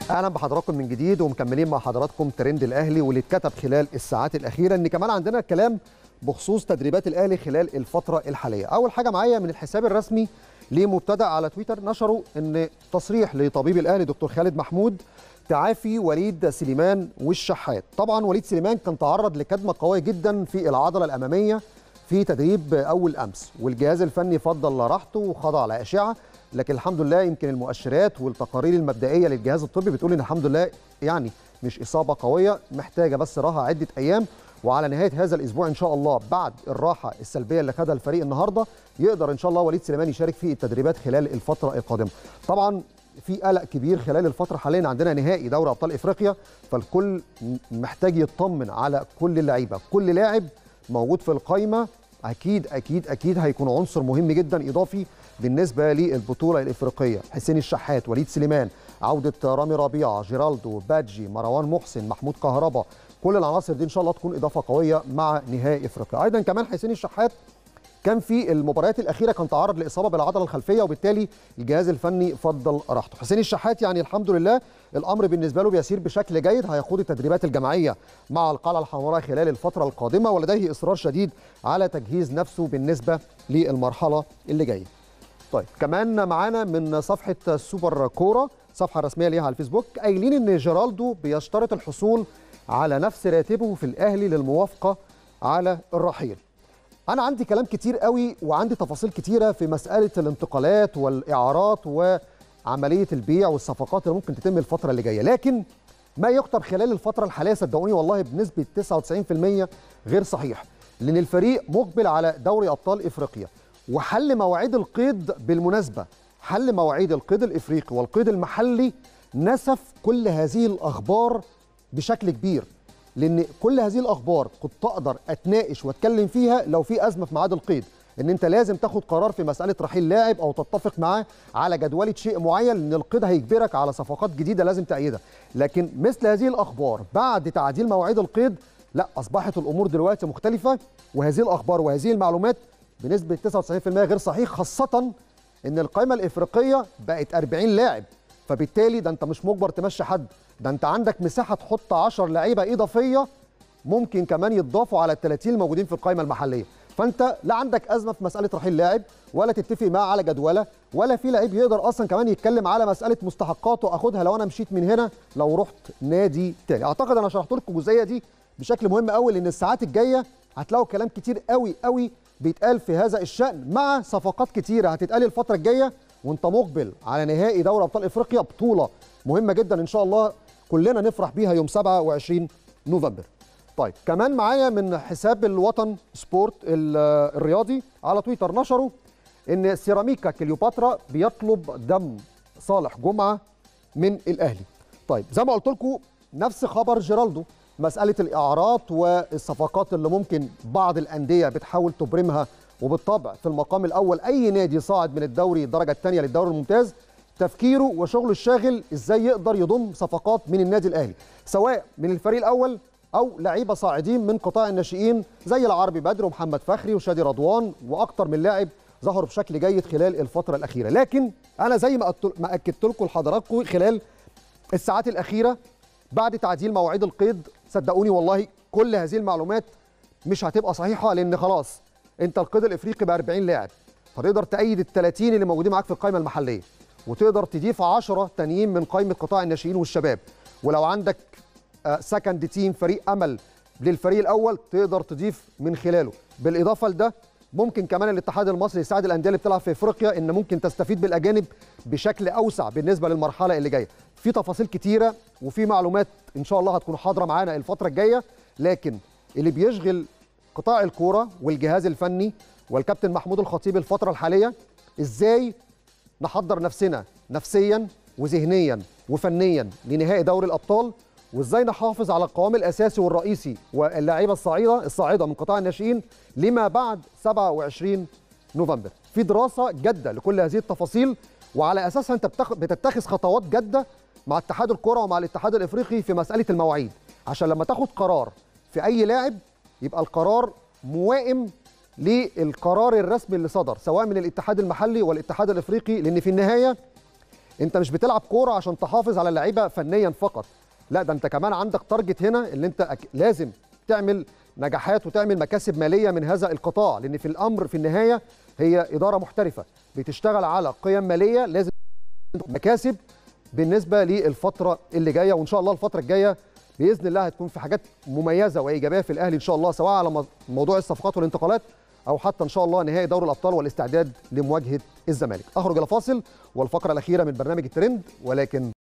اهلا بحضراتكم من جديد ومكملين مع حضراتكم ترند الاهلي واللي اتكتب خلال الساعات الاخيره ان كمان عندنا كلام بخصوص تدريبات الاهلي خلال الفتره الحاليه اول حاجه معايا من الحساب الرسمي لمبتدا على تويتر نشروا ان تصريح لطبيب الاهلي دكتور خالد محمود تعافي وليد سليمان والشحات طبعا وليد سليمان كان تعرض لكدمه قويه جدا في العضله الاماميه في تدريب اول امس والجهاز الفني فضل راحته وخضع لاشعه لكن الحمد لله يمكن المؤشرات والتقارير المبدئيه للجهاز الطبي بتقول ان الحمد لله يعني مش اصابه قويه محتاجه بس راحه عده ايام وعلى نهايه هذا الاسبوع ان شاء الله بعد الراحه السلبيه اللي خدها الفريق النهارده يقدر ان شاء الله وليد سليمان يشارك في التدريبات خلال الفتره القادمه طبعا في قلق كبير خلال الفتره حاليا عندنا نهائي دوري ابطال افريقيا فالكل محتاج يطمن على كل اللعيبه كل لاعب موجود في القائمه اكيد اكيد اكيد هيكون عنصر مهم جدا اضافي بالنسبه للبطوله الافريقيه حسين الشحات وليد سليمان عوده رامي ربيعه جيرالدو بادجي مروان محسن محمود كهربا كل العناصر دي ان شاء الله تكون اضافه قويه مع نهائي افريقيا ايضا كمان حسين الشحات كان في المباريات الاخيره كان تعرض لاصابه بالعضله الخلفيه وبالتالي الجهاز الفني فضل راحته حسين الشحات يعني الحمد لله الامر بالنسبه له بيسير بشكل جيد هيخوض التدريبات الجماعيه مع القلعه الحمراء خلال الفتره القادمه ولديه اصرار شديد على تجهيز نفسه بالنسبه للمرحله اللي جايه طيب كمان معانا من صفحه سوبر كوره صفحه رسميه ليها على الفيسبوك قايلين ان جيرالدو بيشترط الحصول على نفس راتبه في الاهلي للموافقه على الرحيل انا عندي كلام كتير قوي وعندي تفاصيل كتيره في مساله الانتقالات والاعارات وعمليه البيع والصفقات اللي ممكن تتم الفتره اللي جايه لكن ما يكتب خلال الفتره الحاليه صدقوني والله بنسبه 99% غير صحيح لان الفريق مقبل على دوري ابطال افريقيا وحل مواعيد القيد بالمناسبه حل مواعيد القيد الافريقي والقيد المحلي نسف كل هذه الاخبار بشكل كبير لان كل هذه الاخبار كنت اقدر اتناقش واتكلم فيها لو في ازمه في ميعاد القيد ان انت لازم تاخد قرار في مساله رحيل لاعب او تتفق معاه على جدوله شيء معين لان القيد هيجبرك على صفقات جديده لازم تأيدها لكن مثل هذه الاخبار بعد تعديل مواعيد القيد لا اصبحت الامور دلوقتي مختلفه وهذه الاخبار وهذه المعلومات بنسبه 99% غير صحيح خاصه ان القائمه الافريقيه بقت 40 لاعب فبالتالي ده انت مش مجبر تمشي حد ده انت عندك مساحه تحط 10 لعيبه اضافيه ممكن كمان يتضافوا على ال 30 الموجودين في القائمه المحليه فانت لا عندك ازمه في مساله رحيل لاعب ولا تتفق معاه على جدوله ولا في لعيب يقدر اصلا كمان يتكلم على مساله مستحقاته اخدها لو انا مشيت من هنا لو رحت نادي تاني اعتقد انا شرحت لكم الجزئيه دي بشكل مهم قوي لان الساعات الجايه هتلاقوا كلام كتير قوي قوي بيتقال في هذا الشان مع صفقات كتيره هتتقال الفتره الجايه وانت مقبل على نهائي دوري ابطال افريقيا بطوله مهمه جدا ان شاء الله كلنا نفرح بيها يوم 27 نوفمبر طيب كمان معايا من حساب الوطن سبورت الرياضي على تويتر نشروا ان سيراميكا كليوباترا بيطلب دم صالح جمعه من الاهلي طيب زي ما قلت لكم نفس خبر جيرالدو مساله الاعارات والصفقات اللي ممكن بعض الانديه بتحاول تبرمها وبالطبع في المقام الاول اي نادي صاعد من الدوري الدرجه الثانيه للدوري الممتاز تفكيره وشغله الشاغل ازاي يقدر يضم صفقات من النادي الاهلي سواء من الفريق الاول او لعيبه صاعدين من قطاع الناشئين زي العربي بدر ومحمد فخري وشادي رضوان واكتر من لاعب ظهروا بشكل جيد خلال الفتره الاخيره لكن انا زي ما ما اكدت لكم لحضراتكم خلال الساعات الاخيره بعد تعديل مواعيد القيد صدقوني والله كل هذه المعلومات مش هتبقى صحيحه لان خلاص انت القيد الافريقي ب 40 لاعب فتقدر تأيد ال 30 اللي موجودين معاك في القائمه المحليه وتقدر تضيف 10 تانيين من قائمه قطاع الناشئين والشباب ولو عندك سكند تيم فريق امل للفريق الاول تقدر تضيف من خلاله بالاضافه لده ممكن كمان الاتحاد المصري يساعد الانديه اللي بتلعب في افريقيا ان ممكن تستفيد بالاجانب بشكل اوسع بالنسبه للمرحله اللي جايه في تفاصيل كتيره وفي معلومات ان شاء الله هتكون حاضره معانا الفتره الجايه لكن اللي بيشغل قطاع الكوره والجهاز الفني والكابتن محمود الخطيب الفتره الحاليه ازاي نحضر نفسنا نفسيا وذهنيا وفنيا لنهائي دوري الابطال وازاي نحافظ على القوام الاساسي والرئيسي واللاعيبه الصاعده الصاعده من قطاع الناشئين لما بعد 27 نوفمبر في دراسه جاده لكل هذه التفاصيل وعلى اساسها انت بتتخذ خطوات جاده مع اتحاد الكره ومع الاتحاد الافريقي في مساله المواعيد عشان لما تاخد قرار في اي لاعب يبقى القرار موائم للقرار الرسمي اللي صدر سواء من الاتحاد المحلي والاتحاد الافريقي لان في النهايه انت مش بتلعب كوره عشان تحافظ على اللعيبه فنيا فقط لا ده انت كمان عندك تارجت هنا اللي انت أك... لازم تعمل نجاحات وتعمل مكاسب ماليه من هذا القطاع لان في الامر في النهايه هي اداره محترفه بتشتغل على قيم ماليه لازم مكاسب بالنسبه للفتره اللي جايه وان شاء الله الفتره الجايه باذن الله هتكون في حاجات مميزه وايجابيه في الاهلي ان شاء الله سواء على موضوع الصفقات والانتقالات او حتى ان شاء الله نهائي دوري الابطال والاستعداد لمواجهه الزمالك اخرج الى فاصل والفقره الاخيره من برنامج الترند ولكن